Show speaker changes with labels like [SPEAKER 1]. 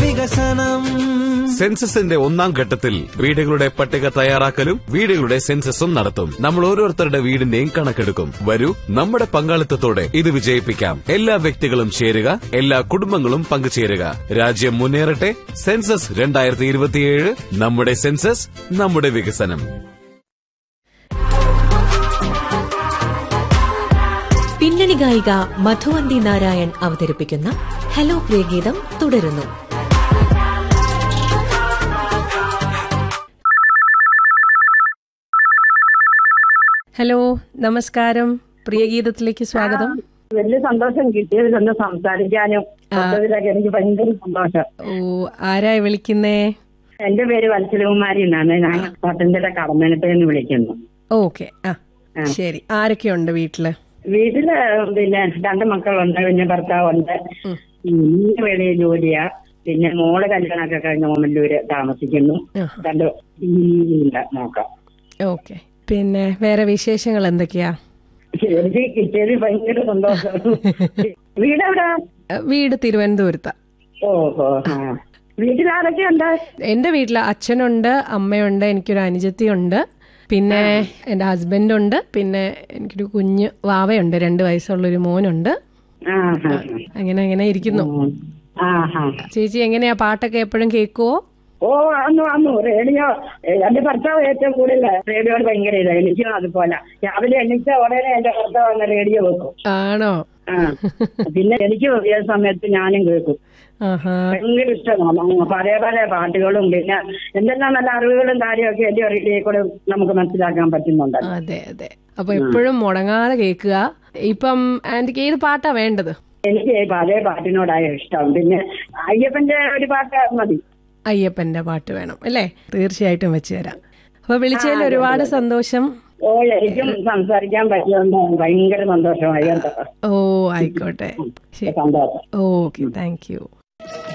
[SPEAKER 1] വികസനം
[SPEAKER 2] സെൻസസിന്റെ ഒന്നാം ഘട്ടത്തിൽ വീടുകളുടെ പട്ടിക തയ്യാറാക്കലും വീടുകളുടെ സെൻസസും നടത്തും നമ്മൾ ഓരോരുത്തരുടെ വീടിന്റെയും കണക്കെടുക്കും വരൂ നമ്മുടെ പങ്കാളിത്തത്തോടെ ഇത് വിജയിപ്പിക്കാം എല്ലാ വ്യക്തികളും ചേരുക എല്ലാ കുടുംബങ്ങളും പങ്കുചേരുക രാജ്യം മുന്നേറട്ടെ സെൻസസ് രണ്ടായിരത്തി ഇരുപത്തിയേഴ് നമ്മുടെ സെൻസസ് നമ്മുടെ വികസനം
[SPEAKER 3] പിന്നണി ഗായിക മധുവന്തി നാരായൺ അവതരിപ്പിക്കുന്ന ഹലോ പ്രിയഗീതം തുടരുന്നു
[SPEAKER 4] ഹലോ നമസ്കാരം പ്രിയഗീതത്തിലേക്ക് സ്വാഗതം
[SPEAKER 5] വലിയ സന്തോഷം കിട്ടിയതിൽ ഒന്ന് സംസാരിക്കാനും മൊത്തത്തിലൊക്കെ എനിക്ക് ഭയങ്കര സന്തോഷം
[SPEAKER 4] ഓ ആരായി വിളിക്കുന്നേ
[SPEAKER 5] എന്റെ പേര് വത്സലകുമാരി എന്നാണ് ഞാൻ പത്തനംതിട്ട കടമനത്തെ എന്ന് വിളിക്കുന്നു
[SPEAKER 4] ഓക്കെ ആ ശരി ആരൊക്കെയുണ്ട് വീട്ടില്
[SPEAKER 5] വീട്ടില് പിന്നെ രണ്ട് മക്കളുണ്ട് പിന്നെ ഭർത്താവുണ്ട് ഇന്ന് വെളിയിൽ ജോലിയാ പിന്നെ മോള് കല്യാണമൊക്കെ കഴിഞ്ഞ് ഓമല്ലൂര് താമസിക്കുന്നു
[SPEAKER 4] ആഹാ.
[SPEAKER 5] രണ്ട് ഇല്ല നോക്കാം
[SPEAKER 4] ഓക്കെ പിന്നെ വേറെ വിശേഷങ്ങൾ എന്തൊക്കെയാ
[SPEAKER 5] എനിക്ക് കിട്ടിയതിൽ ഭയങ്കര സന്തോഷം വീടെവിടാ
[SPEAKER 4] ഏ, വീട് തിരുവനന്തപുരത്താ
[SPEAKER 5] ഓഹോ ആ വീട്ടിലാരൊക്കെയുണ്ട്
[SPEAKER 4] എന്റെ വീട്ടിൽ അച്ഛനുണ്ട് അമ്മയുണ്ട് എനിക്കൊരു അനുജത്തിയുണ്ട് പിന്നെ എന്റെ ഹസ്ബൻഡ് ഉണ്ട് പിന്നെ എനിക്കൊരു കുഞ്ഞ് വാവയുണ്ട് രണ്ട് വയസ്സുള്ളൊരു മോനുണ്ട്
[SPEAKER 5] ആ ഹാ
[SPEAKER 4] അങ്ങനെ അങ്ങനെ ഇരിക്കുന്നു
[SPEAKER 5] ആ ഹാ
[SPEAKER 4] ചേച്ചി എങ്ങനെയാ പാട്ടൊക്കെ എപ്പോഴും കേൾക്കുവോ
[SPEAKER 5] ഓ അന്നു അന്നു റേഡിയോ ഏ, എന്റെ ഭർത്താവ് ഏറ്റവും കൂടുതൽ റേഡിയോട് ഭയങ്കര ഇതാ എനിക്കും അതുപോലെ രാവിലെ എണീച്ച ഉടനെ എന്റെ ഭർത്താവ് വന്ന് റേഡിയോ വെക്കും
[SPEAKER 4] ആണോ
[SPEAKER 5] ആ പിന്നെ എനിക്ക് ഏത് സമയത്ത് ഞാനും കേൾക്കും
[SPEAKER 4] ആഹാ
[SPEAKER 5] ഭയങ്കര ഇഷ്ടമാണ് പല പല പാട്ടുകളും പിന്നെ എന്തെല്ലാം നല്ല അറിവുകളും കാര്യമൊക്കെ എന്റെ റേഡിയോയിൽ കൂടെ നമുക്ക് മനസ്സിലാക്കാൻ പറ്റുന്നുണ്ടല്ലോ
[SPEAKER 4] അതെ അതെ അപ്പൊ എപ്പോഴും മുടങ്ങാതെ കേൾക്കുക ഇപ്പം ആന്റിക്ക് ഏത് പാട്ടാ വേണ്ടത്
[SPEAKER 5] എനിക്ക് പഴയ പാട്ടിനോടായ ഇഷ്ടം പിന്നെ അയ്യപ്പന്റെ ഒരു പാട്ട് മതി
[SPEAKER 4] അയ്യപ്പന്റെ പാട്ട് വേണം അല്ലേ തീർച്ചയായിട്ടും വെച്ച് തരാം അപ്പൊ വിളിച്ചതിൽ ഒരുപാട് സന്തോഷം
[SPEAKER 5] ഓ എനിക്കും സംസാരിക്കാൻ പറ്റിയോണ്ട് ഭയങ്കര സന്തോഷമായി കേട്ടോ
[SPEAKER 4] ഓ ആയിക്കോട്ടെ ശരി
[SPEAKER 5] സന്തോഷം
[SPEAKER 4] ഓക്കെ താങ്ക് യു